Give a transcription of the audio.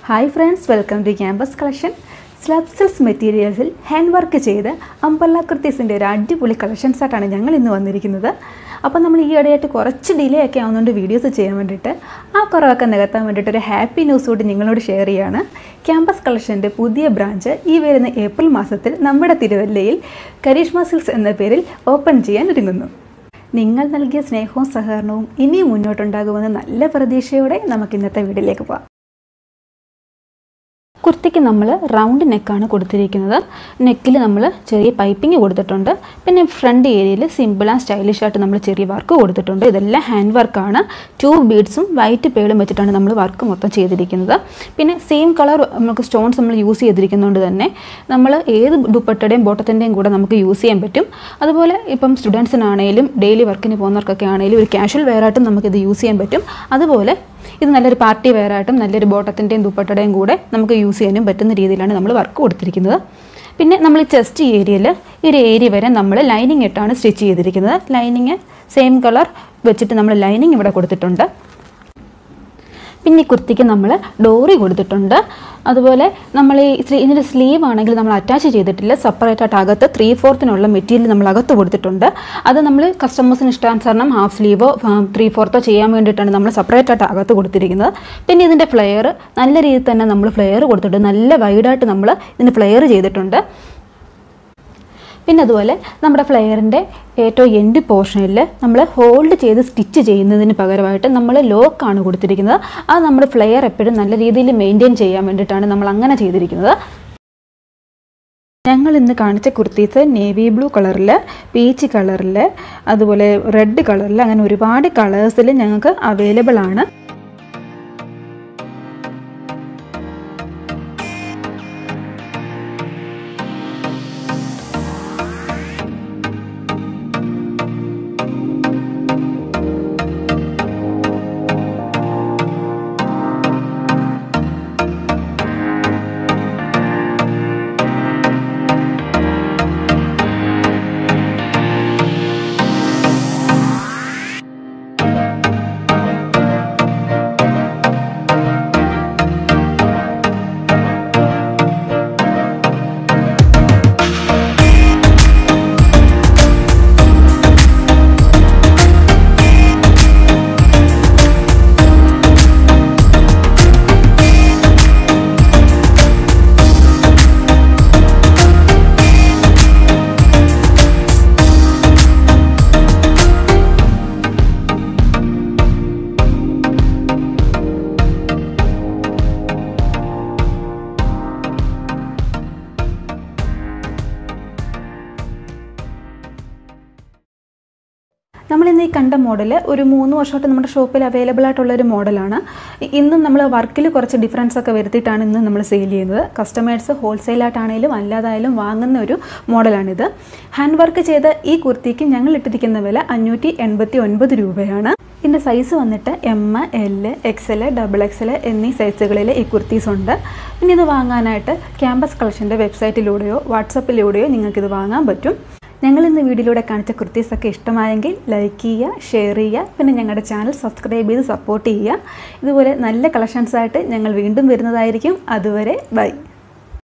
hi friends welcome to campus collection സ്ലബ്സിൽസ് മെറ്റീരിയൽസിൽ hand work ചെയ്ത് അമ്പല്ല കുർത്തീസിൻ്റെ ഒരു അടിപൊളി കളക്ഷൻസ് ആയിട്ടാണ് ഞങ്ങൾ ഇന്ന് വന്നിരിക്കുന്നത് അപ്പോൾ നമ്മൾ ഈ ഇടയായിട്ട് കുറച്ച് ഡിലേ ഒക്കെ ആവുന്നുണ്ട് വീഡിയോസ് ചെയ്യാൻ വേണ്ടിയിട്ട് ആ കുറവൊക്കെ നികത്താൻ വേണ്ടിയിട്ട് ഒരു ഹാപ്പി ന്യൂസ് കൂടി നിങ്ങളോട് ഷെയർ ചെയ്യാണ് ക്യാമ്പസ് കളക്ഷൻ്റെ പുതിയ ബ്രാഞ്ച് ഈ വരുന്ന ഏപ്രിൽ മാസത്തിൽ നമ്മുടെ തിരുവല്ലയിൽ കരീഷ്മ സിൽസ് എന്ന പേരിൽ ഓപ്പൺ ചെയ്യാൻ ഒരുങ്ങുന്നു നിങ്ങൾ നൽകിയ സ്നേഹവും സഹകരണവും ഇനിയും മുന്നോട്ടുണ്ടാകുമെന്ന് നല്ല പ്രതീക്ഷയോടെ നമുക്ക് ഇന്നത്തെ വീഡിയോയിലേക്ക് പോകാം കുർത്തിക്ക് നമ്മൾ റൗണ്ട് നെക്കാണ് കൊടുത്തിരിക്കുന്നത് നെക്കിൽ നമ്മൾ ചെറിയ പൈപ്പിംഗ് കൊടുത്തിട്ടുണ്ട് പിന്നെ ഫ്രണ്ട് ഏരിയയിൽ സിമ്പിൾ ആൻഡ് സ്റ്റൈലിഷ് ആയിട്ട് നമ്മൾ ചെറിയ വർക്ക് കൊടുത്തിട്ടുണ്ട് ഇതെല്ലാം ഹാൻഡ് വർക്കാണ് ടു ബീഡ്സും വൈറ്റ് പേളും വെച്ചിട്ടാണ് നമ്മൾ വർക്ക് മൊത്തം ചെയ്തിരിക്കുന്നത് പിന്നെ സെയിം കളർ നമുക്ക് സ്റ്റോൺസ് നമ്മൾ യൂസ് ചെയ്തിരിക്കുന്നതുകൊണ്ട് തന്നെ നമ്മൾ ഏത് ദുപ്പട്ടയുടെയും ബോട്ടത്തിൻ്റെയും കൂടെ നമുക്ക് യൂസ് ചെയ്യാൻ പറ്റും അതുപോലെ ഇപ്പം സ്റ്റുഡൻസിനാണേലും ഡെയിലി വർക്കിന് പോകുന്നവർക്കൊക്കെ ആണെങ്കിലും ഒരു കാഷ്വൽ വെയറായിട്ടും നമുക്കിത് യൂസ് ചെയ്യാൻ പറ്റും അതുപോലെ ഇത് നല്ലൊരു പാർട്ടി വെയറായിട്ടും നല്ലൊരു ബോട്ടത്തിൻ്റെയും ദുപ്പട്ടയുടെയും കൂടെ നമുക്ക് യൂസ് ചെയ്യാനും പറ്റുന്ന രീതിയിലാണ് നമ്മൾ വർക്ക് കൊടുത്തിരിക്കുന്നത് പിന്നെ നമ്മൾ ചെസ്റ്റ് ഏരിയയിൽ ഈ ഒരു ഏരിയ വരെ നമ്മൾ ലൈനിങ് ഇട്ടാണ് സ്റ്റിച്ച് ചെയ്തിരിക്കുന്നത് ലൈനിങ് സെയിം കളർ വെച്ചിട്ട് നമ്മൾ ലൈനിങ് ഇവിടെ കൊടുത്തിട്ടുണ്ട് പിന്നെ ഈ കുർത്തിക്ക് നമ്മൾ ഡോറി കൊടുത്തിട്ടുണ്ട് അതുപോലെ നമ്മൾ ഈ സ്ലീ ഇതിൻ്റെ സ്ലീവ് ആണെങ്കിൽ നമ്മൾ അറ്റാച്ച് ചെയ്തിട്ടില്ല സെപ്പറേറ്റ് ആയിട്ട് അകത്ത് ത്രീ ഫോർത്തിനുള്ള മെറ്റീരിയൽ നമ്മൾ അകത്ത് കൊടുത്തിട്ടുണ്ട് അത് നമ്മൾ കസ്റ്റമേഴ്സിന് ഇഷ്ടാനുസരണം ഹാഫ് സ്ലീവോ ത്രീ ഫോർത്തോ ചെയ്യാൻ വേണ്ടിയിട്ടാണ് നമ്മൾ സെപ്പറേറ്റ് ആയിട്ട് അകത്ത് കൊടുത്തിരിക്കുന്നത് പിന്നെ ഇതിൻ്റെ ഫ്ലെയർ നല്ല രീതിയിൽ തന്നെ നമ്മൾ ഫ്ലെയർ കൊടുത്തിട്ടുണ്ട് നല്ല വൈഡായിട്ട് നമ്മൾ ഇതിന് ഫ്ലെയർ ചെയ്തിട്ടുണ്ട് പിന്നെ അതുപോലെ നമ്മുടെ ഫ്ലെയറിൻ്റെ ഏറ്റവും എൻഡ് പോർഷനിൽ നമ്മൾ ഹോൾഡ് ചെയ്ത് സ്റ്റിച്ച് ചെയ്യുന്നതിന് പകരമായിട്ട് നമ്മൾ ലോക്കാണ് കൊടുത്തിരിക്കുന്നത് അത് നമ്മുടെ ഫ്ലെയർ എപ്പോഴും നല്ല രീതിയിൽ മെയിൻറ്റെയിൻ ചെയ്യാൻ വേണ്ടിയിട്ടാണ് നമ്മൾ അങ്ങനെ ചെയ്തിരിക്കുന്നത് ഞങ്ങൾ ഇന്ന് കാണിച്ച കുർത്തീസ് നേവി ബ്ലൂ കളറിൽ പീച്ച് കളറിൽ അതുപോലെ റെഡ് കളറിൽ അങ്ങനെ ഒരുപാട് കളേഴ്സിൽ ഞങ്ങൾക്ക് അവൈലബിൾ ആണ് നമ്മൾ ഇന്ന് ഈ കണ്ട മോഡൽ ഒരു മൂന്ന് വർഷമായിട്ട് നമ്മുടെ ഷോപ്പിൽ അവൈലബിൾ ആയിട്ടുള്ള ഒരു മോഡലാണ് ഇന്നും നമ്മൾ വർക്കിൽ കുറച്ച് ഡിഫറൻസ് ഒക്കെ വരുത്തിയിട്ടാണ് ഇന്ന് നമ്മൾ സെയിൽ ചെയ്യുന്നത് കസ്റ്റമേഴ്സ് ഹോൾസെയിലായിട്ടാണെങ്കിലും അല്ലാതായാലും വാങ്ങുന്ന ഒരു മോഡലാണിത് ഹാൻഡ് വർക്ക് ചെയ്ത ഈ കുർത്തിക്ക് ഞങ്ങൾ ഇട്ടിരിക്കുന്ന വില അഞ്ഞൂറ്റി എൺപത്തി ഒൻപത് രൂപയാണ് ഇതിൻ്റെ സൈസ് വന്നിട്ട് M L X L double X L എന്നീ സൈസുകളിൽ ഈ കുർത്തീസ് ഉണ്ട് പിന്നെ ഇത് വാങ്ങാനായിട്ട് ക്യാമ്പസ് കളക്ഷൻ്റെ വെബ്സൈറ്റിലൂടെയോ വാട്സപ്പിലൂടെയോ നിങ്ങൾക്കിത് വാങ്ങാൻ പറ്റും ഞങ്ങൾ ഇന്ന് വീഡിയോയിലൂടെ കാണിച്ച കുർത്തീസൊക്കെ ഇഷ്ടമായെങ്കിൽ ലൈക്ക് ചെയ്യുക ഷെയർ ചെയ്യുക പിന്നെ ഞങ്ങളുടെ ചാനൽ സബ്സ്ക്രൈബ് ചെയ്ത് സപ്പോർട്ട് ചെയ്യുക ഇതുപോലെ നല്ല കളക്ഷൻസായിട്ട് ഞങ്ങൾ വീണ്ടും വരുന്നതായിരിക്കും അതുവരെ ബൈ